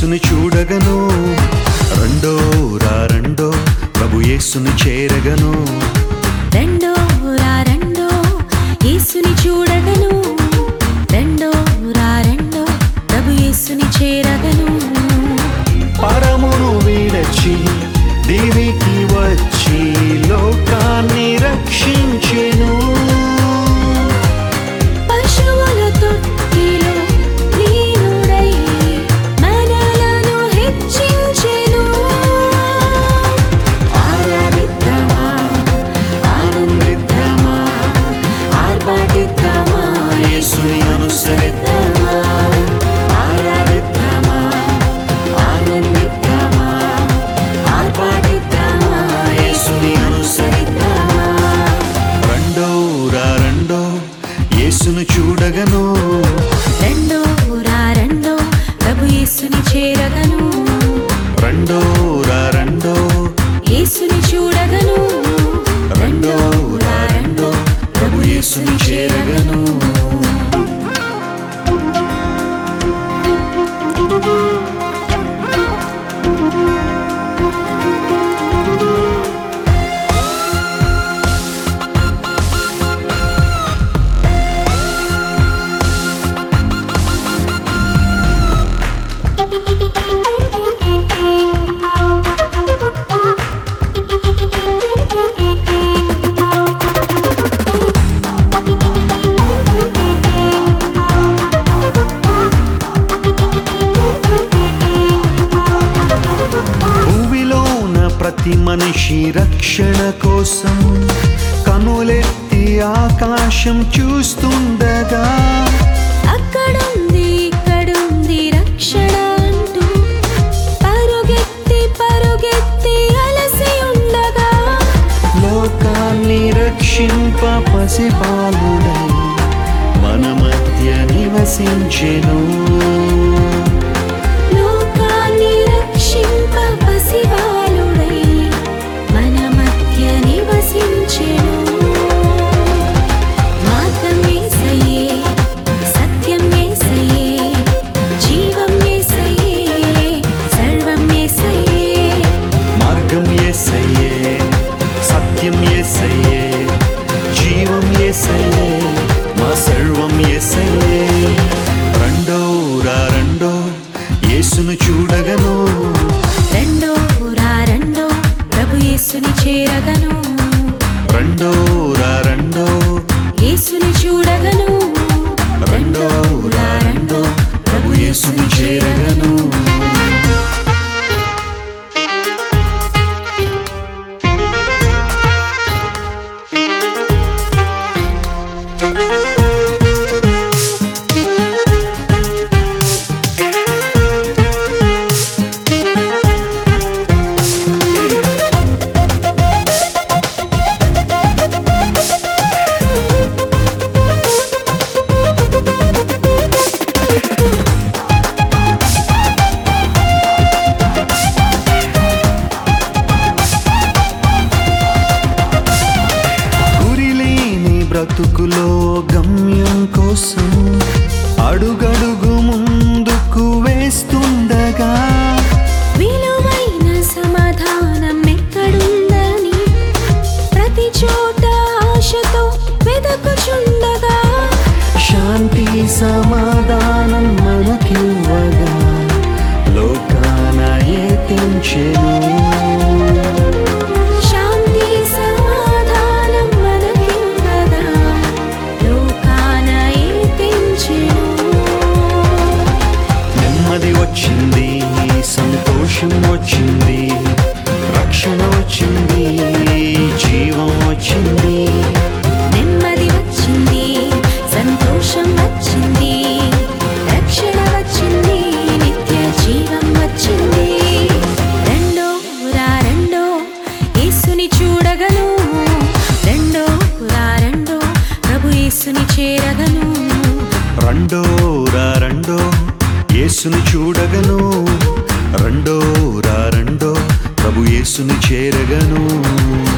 యేసుని చూడగను రెండో రా రెండో ప్రభు యేసుని చేరగను రెండో రా రెండో యేసుని చూడగను రెండో రా రెండో ప్రభు యేసుని చేరగను పరమును విడచి దేవికి వచ్చి లోకాన్ని రక్షించెను పశువుల తొట్టిలో లీనుడై మనలను హెచ్చించెను ఆరాధిద్దామా ఆనందిద్దామా ఆర్భాటిద్దామా యేసుని అనుసరిద్దామా ఆరాధిద్దామా ఆనందిద్దామా ఆర్భాటిద్దామా యేసుని అనుసరిద్దామా రెండో రా రెండో యేసును చూడగను రెండో రా రెండో ప్రభు యేసుని చేరగను రెండో రా రెండో యేసుని చూడగను రెండో రా రెండో ప్రభు యేసుని చేరగను భూమిలోన ప్రతి మనిషి రక్షణ కోసం కనులెత్తి ఆకాశం చూస్తుండగా అక్కడుంది ఇక్కడుంది రక్షణ అంటూ పరుగెత్తి పరుగెత్తి అలసి ఉండగా లోకాన్ని రక్షింప పసిపాలుడై మన మధ్య నివసించెను లోకాన్ని రక్షింప పసివాలుడై మన మధ్య నివసించెను మార్గం యేసయ్యే సత్యం యేసయ్యే జీవం యేసయ్యే సర్వం యేసయ్యే మార్గం ఏసయ్యే సత్యం ఏసయ్యే జీవం ఏసయ్యే మా సర్వం ఏసయ్యే రెండో రా రెండో యేసును చూడగను రెండో రా రెండో ప్రభు యేసుని చేరగను రెండో రా రెండో యేసుని చూడగను రెండో రా రెండో ప్రభు యేసుని చేరగను గురిలేని బ్రతుకులో గమ్యం కోసం అడుగడుగు ముందుకు వేస్తుండగా విలువైన సమాధానం ఎక్కడుందని ప్రతి చోట ఆశతో వెదకుచుండగా శాంతి సమాధానం మనకివ్వగా లోకాన ఏతించెను శాంతి సమాధానం మనకివ్వగా లోకాన ఏతించెను నెమ్మది వచ్చింది సంతోషం వచ్చింది రక్షణ వచ్చింది జీవం వచ్చింది నెమ్మది వచ్చింది సంతోషం వచ్చింది రక్షణ వచ్చింది నిత్య జీవం వచ్చింది రెండో రా రెండో యేసుని చూడగను రెండో రా రెండో ప్రభు యేసుని చేరగను రెండో రా రెండో యేసుని చూడగను రెండో రా రెండో ప్రభు యేసుని చేరగను